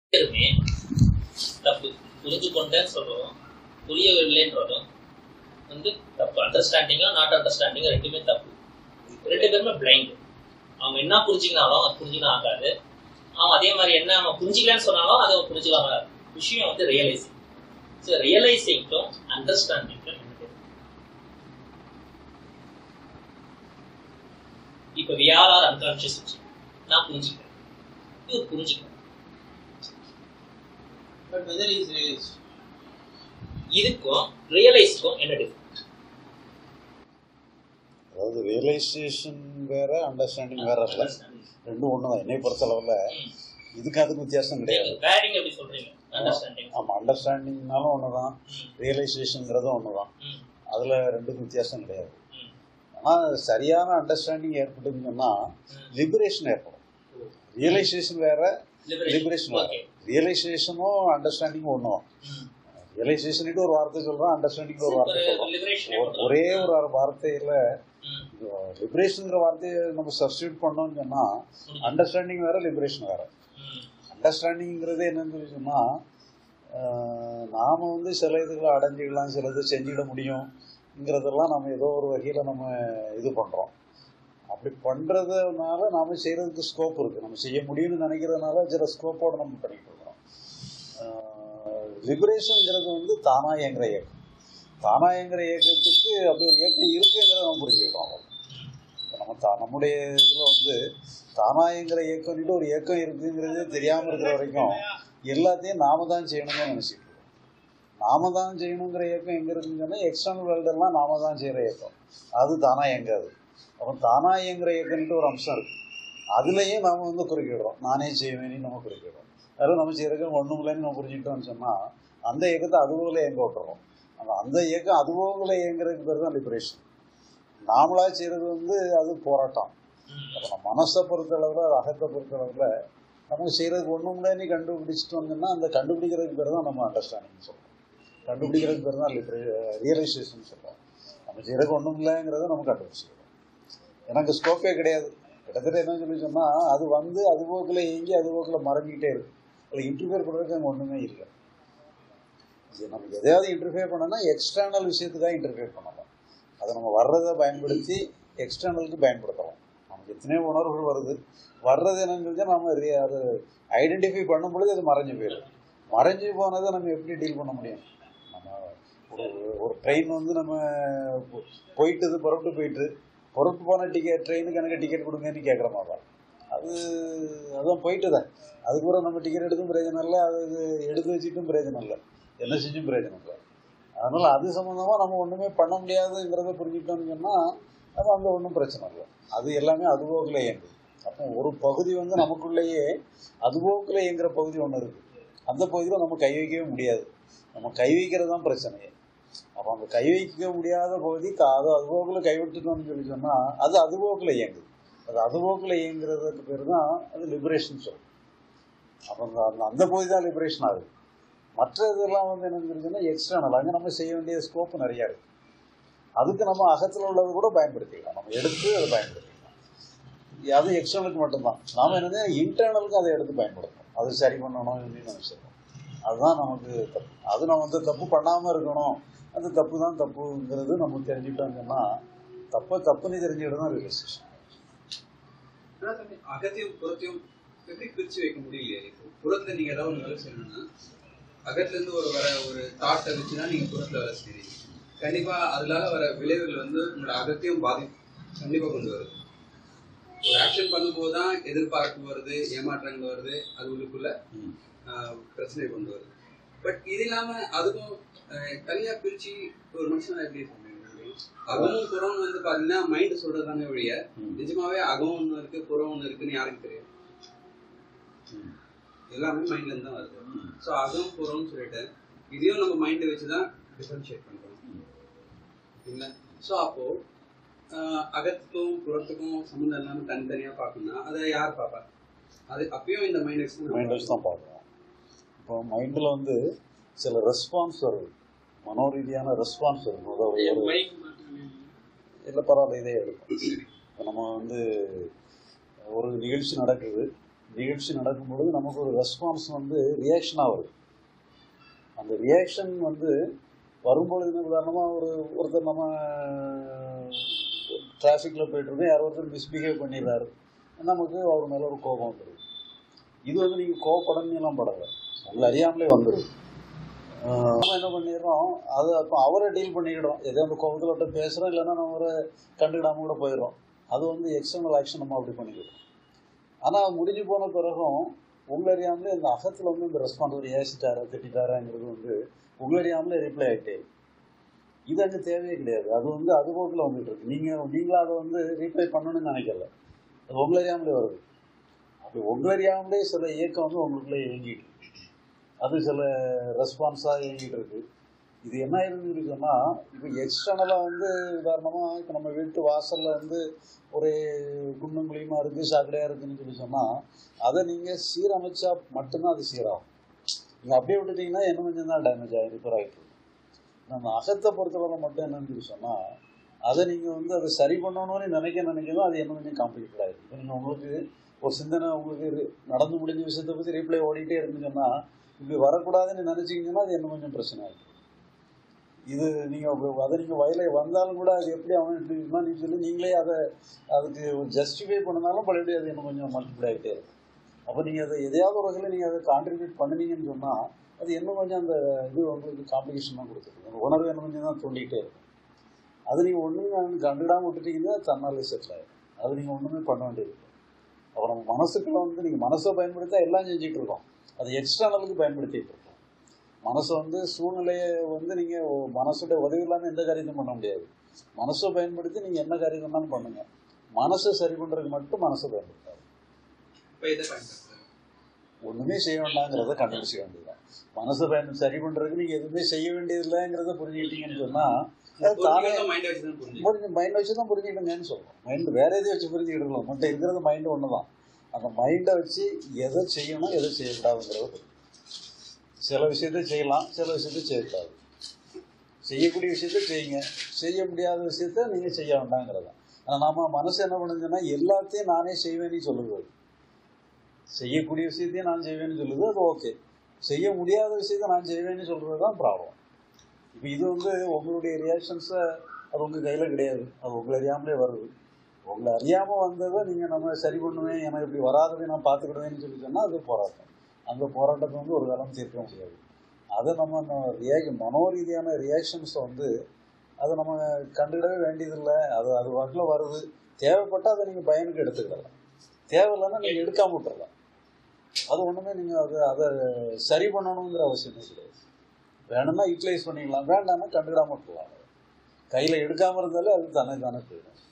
பேருமே தப்பு புரிஞ்சு கொண்டேன்னு சொல்றோம் புரியவில்லைன்றதும் வந்து தப்பு அண்டர்ஸ்டாண்டிங்கா நாட் அண்டர்ஸ்டாண்டிங்கா ரெண்டுமே தப்பு ரெண்டு பேருமே பிளைண்ட் அவங்க என்ன புரிஞ்சுக்கினாலும் அது புரிஞ்சுக்கலாம் ஆகாது அவன் அதே மாதிரி என்ன அவன் புரிஞ்சிக்கலன்னு சொன்னாலும் அதை அவன் புரிஞ்சுக்கலாம் ஆகாது விஷயம் வந்து ரியலைசிங் ஸோ ரியலைசிங்க்கும் அண்டர்ஸ்டாண்டிங்க்கும் என்ன difference? இப்ப we all are unconscious நான் புரிஞ்சுக்கிறேன் இவர் புரிஞ்சுக்கிறேன் But whether he is realized. இதுக்கும் ரியலைஸ்க்கும் என்ன டிஃபரன்ஸ் அதாவது ரியலைசேஷன் வேற அண்டர்ஸ்டாண்டிங் வேற இல்ல ரெண்டும் ஒன்று தான் என்னை பொறுத்தளவில் இதுக்கு அதுக்கு வித்தியாசம் கிடையாது பேடிங் எப்படி சொல்றீங்க அண்டர்ஸ்டாண்டிங் ஆமாம் அண்டர்ஸ்டாண்டிங்னாலும் ஒன்று தான் ரியலைசேஷனுங்கிறதும் ஒன்று தான் அதில் ரெண்டுக்கும் வித்தியாசம் கிடையாது ஆனால் சரியான அண்டர்ஸ்டாண்டிங் ஏற்பட்டுன்னு சொன்னால் லிபரேஷன் ஏற்படும் ரியலைசேஷன் வேற லிபரேஷன் வேற ரியலைசேஷனும் அண்டர்ஸ்டாண்டிங்கும் ஒன்று தான் ரியலைசேஷனுக்கு ஒரு வார்த்தை சொல்கிறோம் அண்டர்ஸ்டாண்டிங் ஒரு வார்த்தை சொல்கிறோம் ஒரே ஒரு வார்த்தையில் லிபரேஷனுங்கிற வார்த்தையை நம்ம சப்ஸ்டியூட் பண்ணோம்னு சொன்னால் அண்டர்ஸ்டாண்டிங் வேற லிபரேஷன் வேற அண்டர்ஸ்டாண்டிங்கிறது என்னன்னு சொல்லி சொன்னால் நாம் வந்து சில இதுகளை அடைஞ்சிக்கலாம் சிலது செஞ்சிட முடியுங்கிறதெல்லாம் நம்ம ஏதோ ஒரு வகையில் நம்ம இது பண்ணுறோம் அப்படி பண்ணுறதுனால நாம் செய்கிறதுக்கு ஸ்கோப் இருக்குது நம்ம செய்ய முடியும்னு நினைக்கிறதுனால சில ஸ்கோப்போடு நம்ம பண்ணிட்டு இருக்கிறோம் லிபரேஷனுங்கிறது வந்து தானா இயங்குற இயக்கம் தானா இயங்குற இயக்கத்துக்கு அப்படி ஒரு இயக்கம் இருக்குங்கிறத நம்ம புரிஞ்சுக்கிறோம் இப்ப நம்ம தா நம்முடைய இதில் வந்து தானா இயங்குற இயக்கம்னுட்டு ஒரு இயக்கம் இருக்குங்கிறது தெரியாமல் இருக்கிற வரைக்கும் எல்லாத்தையும் நாம தான் செய்யணும்னு நினச்சிட்டு இருக்கோம் நாம தான் செய்யணுங்கிற இயக்கம் எங்கே இருக்குன்னு சொன்னால் எக்ஸ்டர்னல் வேர்ல்டெல்லாம் நாம தான் செய்கிற இயக்கம் அது தானா இயங்காது அப்போ தானா இயங்குற இயக்கம்னுட்டு ஒரு அம்சம் இருக்குது அதுலேயும் நாம் வந்து குறுக்கிடுறோம் நானே செய்வேன்னு நம்ம குறுக்கிடுறோம் அதாவது நம்ம செய்யறதுக்கு ஒன்றும் இல்லைன்னு நம்ம புரிஞ்சுக்கிட்டோம்னு சொன்னால் அந்த இயக்கத்தை அதுபோல இயங்க விட்டுறோம் அந்த அந்த இயக்கம் அதுபோல இயங்குறதுக்கு பேர் தான் லிபரேஷன் நாமளாக செய்கிறது வந்து அது போராட்டம் அப்போ நம்ம மனசை பொறுத்தளவில் அகத்தை பொறுத்தளவில் நமக்கு செய்கிறதுக்கு ஒன்றும் இல்லைன்னு கண்டுபிடிச்சிட்டு வந்தோம்னா அந்த கண்டுபிடிக்கிறதுக்கு பேர் தான் நம்ம அண்டர்ஸ்டாண்டிங் சொல்கிறோம் கண்டுபிடிக்கிறதுக்கு பேர் தான் லிபரே ரியலைசேஷன் சொல்கிறோம் நம்ம செய்கிறதுக்கு ஒன்றும் இல்லைங்கிறத நம்ம கண்டுபிடிச்சிக்கிறோம் எனக்கு ஸ்கோப்பே கிடையாது கிட்டத்தட்ட என்ன சொல்லி சொன்னால் அது வந்து அது போக்கில் இயங்கி அது போக்கில் மறைஞ்சிக்கிட்டே இருக்கு அதில் இன்டர்ஃபியர் பண்ணுறதுக்கு அங்கே ஒன்றுமே இல்லை இது நம்ம எதையாவது இன்டர்ஃபியர் பண்ணோம்னா எக்ஸ்டர்னல் விஷயத்துக்காக இன்டர்ஃபியர் பண்ணலாம் அதை நம்ம வர்றதை பயன்படுத்தி எக்ஸ்டர்னலுக்கு பயன்படுத்தலாம் நமக்கு எத்தனையோ உணர்வுகள் வருது வர்றது என்னன்னு சொல்லி நம்ம ரி- அது ஐடென்டிஃபை பண்ணும் பொழுது அது மறைஞ்சு போயிடும் மறைஞ்சு போனதை நம்ம எப்படி டீல் பண்ண முடியும் நம்ம ஒரு ஒரு ட்ரெயின் வந்து நம்ம போ- போயிட்டுது புறப்பட்டு போயிட்டு புறப்பட்டு போன டிக்கெட் ட்ரெயினுக்கு எனக்கு டிக்கெட் கொடுங்கன்னு கேட்குற மாதிரி தான் அது அதான் போயிட்டு தான் அதுக்கு கூட நம்ம டிக்கெட் எடுத்தும் பிரயோஜனம் இல்லை அது இது எடுத்து வச்சுட்டும் பிரயோஜனம் இல்லை என்ன செஞ்சும் பிரயோஜனம் இல்லை அதனால் அது சம்மந்தமாக நம்ம ஒன்றுமே பண்ண முடியாதுங்கிறத புரிஞ்சுக்கிட்டோம்னு சொன்னால் அது அங்கே ஒன்றும் பிரச்சனை இல்லை அது எல்லாமே அதுபோக்கில் இயங்குது அப்போ ஒரு பகுதி வந்து நமக்குள்ளேயே அதுபோக்கில் இயங்குற பகுதி ஒன்று இருக்குது அந்த பகுதியில் நம்ம கை வைக்கவே முடியாது நம்ம கை வைக்கிறது தான் பிரச்சனையே அப்போ அந்த கை வைக்க முடியாத பகுதி கா- அது அதுபோக்கில் கைவிட்டுட்டோம்னு சொல்லி சொன்னால் அது அதுபோக்கில் இயங்குது அது அதுபோக்கில் இயங்குறதுக்கு பேர் தான் அது லிபரேஷன் சொல்லும் அப்போ அந்த அந்த- அந்த பகுதி தான் லிபரேஷன் ஆகுது மற்ற இதெல்லாம் வந்து என்னன்னு சொல்லி சொன்னால் எக்ஸ்டர்னல் அங்கே நம்ம செய்ய வேண்டிய ஸ்கோப் நிறையா இருக்குது அதுக்கு நம்ம அகத்தில் உள்ளது கூட பயன்படுத்திக்கலாம் நம்ம எடுத்து அதை பயன்படுத்திக்கலாம் அது எக்ஸ்டர்னலுக்கு மட்டும்தான் நாம் என்னது இன்டர்னலுக்கு அதை எடுத்து பயன்படுத்தணும் அது சரி பண்ணணும் அப்படின்னு நினச்சிருக்கோம் அதுதான் நமக்கு தப்பு அது நம்ம வந்து தப்பு பண்ணாமல் இருக்கணும் அந்த தப்பு தான் தப்புங்கிறது நம்ம தெரிஞ்சுக்கிட்டோம்னா தப்பை தப்புன்னு தெரிஞ்சுக்கிட்டு தான் ரிலேஷன் ஆனா தம்பி, அகத்தையும் புறத்தையும் எப்படி பிரிச்சு வைக்க முடியலையே இப்போ புறத்துல நீங்க ஏதாவது ஒரு வேலை செய்யணும்னா அகத்துல இருந்து ஒரு வர ஒரு தாட்டை வச்சுதான் நீங்க புறத்துல வேலை செய்றீங்க கண்டிப்பா அதனால வர விளைவுகள் வந்து உங்களோட அகத்தையும் பாதி கண்டிப்பா கொண்டு வருது ஒரு ஆக்ஷன் பண்ணும்போது தான் எதிர்பார்ப்பு வருது ஏமாற்றங்கள் வருது அது உள்ளுக்குள்ள ஆஹ், பிரச்சனை கொண்டு வருது பட் இது இல்லாம அதுவும் ஆஹ், தனியா பிரிச்சு ஒரு மனுஷன் எப்படி சொல்றீங்க அகமும் புறமும் வந்து பாத்தீங்கன்னா மைண்ட் சொல்றதாங்க வழிய நிஜமாவே அகம் ஒண்ணு இருக்கு புறம் ஒண்ணு இருக்குன்னு யாருக்கு தெரியும் எல்லாமே மைண்ட்ல இருந்து தான் வருது ஸோ அகம் புறம்னு சொல்லிட்டு இதையும் நம்ம மைண்டை வச்சு தான் டிஃபரன்ஷியேட் பண்றோம் இல்லை ஸோ அப்போ ஆஹ், அகத்துக்கும் புறத்துக்கும் சம்மந்தம் இல்லாம தனித்தனியா பார்க்கணும்னா அதை யார் பார்ப்பா அது அப்பயும் இந்த மைண்ட் வச்சு மைண்ட் வச்சு தான் பார்க்குறோம் இப்போ மைண்டில் வந்து சில ரெஸ்பான்ஸ் வருது மனோரீதியான ரெஸ்பான்ஸ் வருது அதாவது ஒரு இல்லை பரவாயில்ல இதே எடுக்கும் இப்போ நம்ம வந்து ஒரு நிகழ்ச்சி நடக்குது நிகழ்ச்சி நடக்கும் பொழுது நமக்கு ஒரு ரெஸ்பான்ஸ் வந்து ரியாக்ஷனாக வருது அந்த ரியாக்ஷன் வந்து வரும்பொழுது என்ன உதாரணமாக ஒரு ஒருத்தர் நம்ம டிராஃபிக்கில் போயிட்டுருக்கோம் யாரோ ஒருத்தர் மிஸ்பிஹேவ் பண்ணிடுறாரு நமக்கு அவர் மேலே ஒரு கோபம் வந்துடுது இது வந்து நீங்கள் கோவப்படணும் படலை உங்களை அறியாமலே வந்துடும் நம்ம என்ன பண்ணிடுறோம் அது அப்போ அவரை டீல் பண்ணிக்கிடுறோம் எதோ அந்த கோபத்தில் விட்டு பேசுகிறோம் இல்லைன்னா நம்ம அவரை கண்டுக்கிடாம கூட போயிடுறோம் அது வந்து எக்ஸ்டர்னல் ஆக்ஷன் நம்ம அப்படி பண்ணிக்கிறோம் ஆனால் முடிஞ்சு போன பிறகும் உங்களை அறியாமலே இந்த அகத்தில் வந்து இந்த ரெஸ்பான்ஸ் ஒரு ஏசிட்டாரா திட்டாராங்கிறது வந்து உங்களை அறியாமலே ரிப்ளை ஆகிட்டே இருக்கு. இது அங்கே தேவையே கிடையாது அது வந்து அது போக்கில் வந்துட்டு இருக்கு நீங்கள் நீங்களும் அதை வந்து ரீப்ளை பண்ணணும்னு நினைக்கல அது உங்களை அறியாமலே வருது அப்படி உங்களை அறியாமலே சில இயக்கம் வந்து உங்களுக்குள்ளே இயங்கிட்டு இருக்கு அது சில ரெஸ்பான்ஸாக இயங்கிட்டு இருக்கு இது என்ன இருந்துன்னு சொன்னால் இப்போ எக்ஸ்டர்னலாக வந்து உதாரணமாக இப்போ நம்ம வீட்டு வாசலில் வந்து ஒரு குண்டும் குழியுமா இருக்குது சாக்கடையாக இருக்குதுன்னு சொல்லி சொன்னால் அதை நீங்கள் சீரமைச்சா மட்டும்தான் அது சீராகும் நீங்கள் அப்படியே விட்டுட்டீங்கன்னா இன்னும் கொஞ்சம் தான் டேமேஜ் ஆகி ரிப்பேர் ஆகிட்டு இருக்கும். நம்ம அகத்தை பொறுத்தவரை மட்டும் என்னன்னு சொல்லி சொன்னால் அதை நீங்கள் வந்து அதை சரி பண்ணணும்னு நினைக்க நினைக்கணும் அது இன்னும் கொஞ்சம் காம்ப்ளிகேட் ஆகிடும் இப்போ நீங்கள் உங்களுக்கு ஒரு சிந்தனை உங்களுக்கு ரி- நடந்து முடிஞ்ச விஷயத்தை பற்றி ரீப்ளை ஓடிட்டே இருக்குன்னு சொன்னால் இப்படி வரக்கூடாதுன்னு நினச்சிங்கன்னா அது இன்னும் கொஞ்சம் பிரச்சனை ஆகிடும் இது நீங்கள் அதை நீங்கள் வயலை வந்தாலும் கூட அது எப்படி அவன் இப்படி இருந்தான்னு சொல்லி நீங்களே அதை அதுக்கு ஜஸ்டிஃபை பண்ணனாலும் பழையபடி அது இன்னும் கொஞ்சம் மல்டிப்ளை ஆகிட்டே இருக்கும் அப்போ நீங்கள் அதை எதையாவது ஒரு வகையில் நீங்கள் அதை கான்ட்ரிபியூட் பண்ணுனீங்கன்னு சொன்னால் அது இன்னும் கொஞ்சம் அந்த இது உங்களுக்கு காம்ப்ளிகேஷன் தான் கொடுத்துருக்கும் அந்த உணர்வு இன்னும் கொஞ்சம் தான் தூண்டிகிட்டே இருக்கும் அது நீங்கள் ஒன்றுமே கண்டுடாமல் விட்டுட்டீங்கன்னா தன்னாலே செட்டில் ஆகிடும் அது நீங்கள் ஒன்றுமே பண்ண வேண்டியது இல்லை. அப்புறம் நம்ம மனசுக்குள்ள வந்து நீங்கள் மனசை பயன்படுத்தா எல்லாம் செஞ்சுட்டு இருக்கோம் அது எக்ஸ்டர்னலுக்கு பயன்படுத்திட்டு இருக்கோம் மனசை வந்து சூழ்நிலையை வந்து நீங்கள் மனசுடைய உதவி இல்லாமல் எந்த காரியத்தையும் பண்ண முடியாது மனசை பயன்படுத்தி நீங்கள் என்ன காரியம் வேணாலும் பண்ணுங்க மனசை சரி பண்ணுறதுக்கு மட்டும் மனசை பயன்படுத்தாது இப்போ இதை பயன்படுத்துறேன் ஒண்ணுமே செய்ய வேண்டாங்கிறத கண்டுபிடிச்சிக்க வேண்டியதுதான் மனசை பயன் சரி பண்றதுக்கு நீங்க எதுவுமே செய்ய வேண்டியதில்லைங்கிறத புரிஞ்சுக்கிட்டீங்கன்னு சொன்னா அது தானே மைண்ட் வச்சு தான் புரிஞ்சு புரிஞ்சு மைண்ட் வச்சு தான் புரிஞ்சுக்கிடுங்கன்னு சொல்றோம் மைண்ட் வேற எதையும் வச்சு புரிஞ்சுக்கிடலாம் மட்டும் இருக்கிறது மைண்ட் ஒன்று தான் அந்த மைண்டை வச்சு எதை செய்யணும் எதை செய்யக்கூடாதுங்கிறத புரியும். சில விஷயத்தை செய்யலாம் சில விஷயத்தை செய்யக்கூடாது செய்யக்கூடிய விஷயத்த செய்யுங்க செய்ய முடியாத விஷயத்த நீங்க செய்ய வேண்டாங்கிறது ஆனால் நாம மனசு என்ன பண்ணுதுன்னா எல்லாத்தையும் நானே செய்வேன்னு சொல்லுது அது. செய்யக்கூடிய விஷயத்தையும் நான் செய்வேன்னு சொல்லுது அது ஓகே செய்ய முடியாத விஷயத்த நான் செய்வேன்னு சொல்றது தான் ப்ராப்ளம் இப்போ இது வந்து உங்களுடைய ரியாக்ஷன்ஸை அது உங்கள் கையில் கிடையாது அது உங்களை அறியாமலே வருது உங்களை அறியாமல் வந்ததை நீங்கள் நம்ம சரி பண்ணுவேன் எனக்கு இப்படி வராததை நான் பார்த்துக்கிடுவேன்னு சொல்லி சொன்னால் அது போராட்டம் அந்த போராட்டத்தை வந்து ஒரு காலம் தீர்க்க முடியாது அதை நம்ம அந்த ரியாக் மனோரீதியான ரியாக்ஷன்ஸை வந்து அதை நம்ம கண்டுக்கிடவே வேண்டியதில்லை அது அது வாட்டில் வருது தேவைப்பட்டால் அதை நீங்கள் பயனுக்கு எடுத்துக்கிடலாம் தேவையில்லைன்னா நீங்கள் எடுக்காம விட்டுறலாம் அது ஒன்றுமே நீங்கள் அதை அதை சரி பண்ணணுங்கிற அவசியமே கிடையாது வேணும்னா யூட்டிலைஸ் பண்ணிக்கலாம் வேண்டாம்னா கண்டுக்கிடாம விட்டுலாம் கையில் எடுக்காமல் இருந்தாலே அது தானே தானே போயிடும்